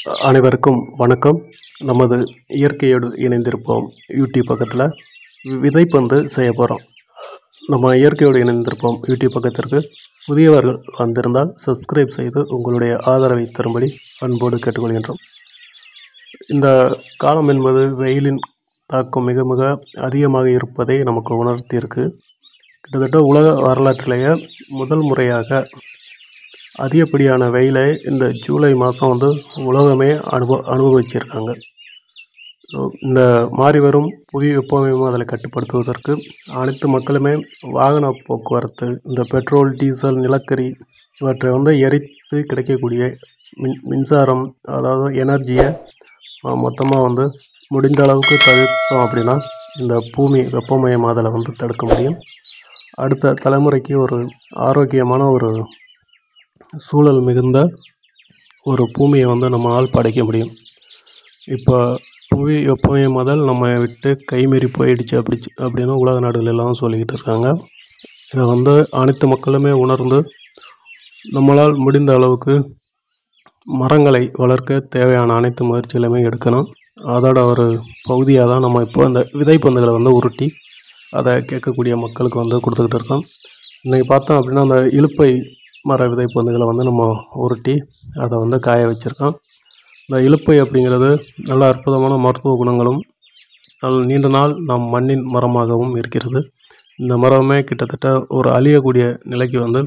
அனைவருக்கும் வணக்கம் நமது இயற்கையோடு இணைந்திருப்போம் யூடியூப் பக்கத்தில் விதைப்பந்து செய்ய போகிறோம் நம்ம இயற்கையோடு இணைந்திருப்போம் யூடியூப் பக்கத்திற்கு புதியவர்கள் வந்திருந்தால் சப்ஸ்கிரைப் செய்து உங்களுடைய ஆதரவை தரும்படி அன்போடு கேட்டுக்கொள்கின்றோம் இந்த காலம் என்பது வெயிலின் தாக்கம் மிக மிக அதிகமாக இருப்பதை நமக்கு உணர்த்தியிருக்கு கிட்டத்தட்ட உலக வரலாற்றிலேயே முதல் முறையாக அதிகப்படியான வெயிலை இந்த ஜூலை மாதம் வந்து உலகமே அனுபவ அனுபவிச்சிருக்காங்க ஸோ இந்த மாறி வரும் புவி வெப்பமயமாதலை கட்டுப்படுத்துவதற்கு அனைத்து மக்களுமே வாகன போக்குவரத்து இந்த பெட்ரோல் டீசல் நிலக்கரி இவற்றை வந்து எரித்து கிடைக்கக்கூடிய மின் மின்சாரம் அதாவது எனர்ஜியை மொத்தமாக வந்து முடிந்த அளவுக்கு தவிர்த்தோம் அப்படின்னா இந்த பூமி வெப்பமயமாதலை வந்து தடுக்க முடியும் அடுத்த தலைமுறைக்கு ஒரு ஆரோக்கியமான ஒரு சூழல் மிகுந்த ஒரு பூமியை வந்து நம்மளால் படைக்க முடியும் இப்போ புவி வெப்பமயமாதல் நம்ம விட்டு கைமீறி போயிடுச்சு அப்படி அப்படின்னு உலக நாடுகள் எல்லாம் சொல்லிக்கிட்டு இருக்காங்க இதை வந்து அனைத்து மக்களுமே உணர்ந்து நம்மளால் முடிந்த அளவுக்கு மரங்களை வளர்க்க தேவையான அனைத்து முயற்சிகளுமே எடுக்கணும் அதோட ஒரு பகுதியாக தான் நம்ம இப்போ இந்த விதைப்பந்துகளை வந்து உருட்டி அதை கேட்கக்கூடிய மக்களுக்கு வந்து கொடுத்துக்கிட்டு இருக்கோம் இன்றைக்கி பார்த்தோம் அப்படின்னா அந்த இலுப்பை மர விதைப்பந்துகளை வந்து நம்ம உருட்டி அதை வந்து காய வச்சுருக்கோம் இந்த இலுப்பை அப்படிங்கிறது நல்ல அற்புதமான மருத்துவ குணங்களும் நல்ல நீண்ட நாள் நம் மண்ணின் மரமாகவும் இருக்கிறது இந்த மரமே கிட்டத்தட்ட ஒரு அழியக்கூடிய நிலைக்கு வந்து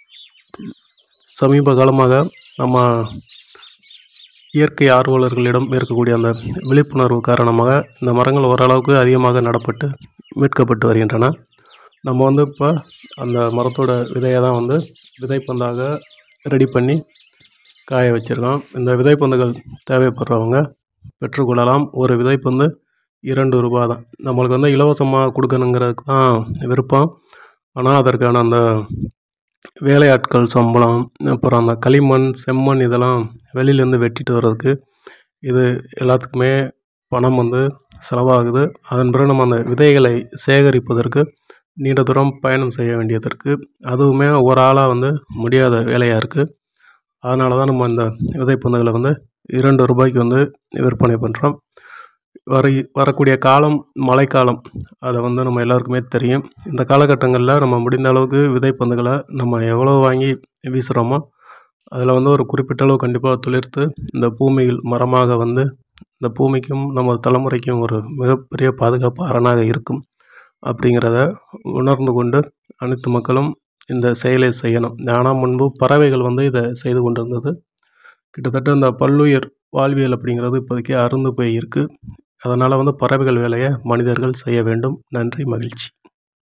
சமீப காலமாக நம்ம இயற்கை ஆர்வலர்களிடம் இருக்கக்கூடிய அந்த விழிப்புணர்வு காரணமாக இந்த மரங்கள் ஓரளவுக்கு அதிகமாக நடப்பட்டு மீட்கப்பட்டு வருகின்றன நம்ம வந்து இப்போ அந்த மரத்தோட விதையை தான் வந்து விதைப்பந்தாக ரெடி பண்ணி காய வச்சுருக்கோம் இந்த விதைப்பந்துகள் தேவைப்படுறவங்க பெற்றுக்கொள்ளலாம் ஒரு விதைப்பந்து இரண்டு ரூபா தான் நம்மளுக்கு வந்து இலவசமாக கொடுக்கணுங்கிறதுக்கு தான் விருப்பம் ஆனால் அதற்கான அந்த வேலையாட்கள் சம்பளம் அப்புறம் அந்த களிமண் செம்மண் இதெல்லாம் வெளியிலேருந்து வெட்டிட்டு வர்றதுக்கு இது எல்லாத்துக்குமே பணம் வந்து செலவாகுது அதன் பிறகு நம்ம அந்த விதைகளை சேகரிப்பதற்கு நீண்ட தூரம் பயணம் செய்ய வேண்டியதற்கு அதுவுமே ஒரு ஆளாக வந்து முடியாத வேலையாக இருக்குது அதனால தான் நம்ம இந்த விதைப்பந்துகளை வந்து இரண்டு ரூபாய்க்கு வந்து விற்பனை பண்ணுறோம் வர வரக்கூடிய காலம் மழைக்காலம் அதை வந்து நம்ம எல்லாருக்குமே தெரியும் இந்த காலகட்டங்களில் நம்ம முடிந்த அளவுக்கு விதைப்பந்துகளை நம்ம எவ்வளோ வாங்கி வீசுகிறோமோ அதில் வந்து ஒரு குறிப்பிட்ட அளவு கண்டிப்பாக துளிர்த்து இந்த பூமியில் மரமாக வந்து இந்த பூமிக்கும் நம்ம தலைமுறைக்கும் ஒரு மிகப்பெரிய பாதுகாப்பு அரணாக இருக்கும் அப்படிங்கிறத உணர்ந்து கொண்டு அனைத்து மக்களும் இந்த செயலை செய்யணும் ஆனால் முன்பு பறவைகள் வந்து இதை செய்து கொண்டு இருந்தது கிட்டத்தட்ட இந்த பல்லுயிர் வாழ்வியல் அப்படிங்கிறது இப்போதைக்கு அருந்து போய் இருக்குது அதனால் வந்து பறவைகள் வேலையை மனிதர்கள் செய்ய வேண்டும் நன்றி மகிழ்ச்சி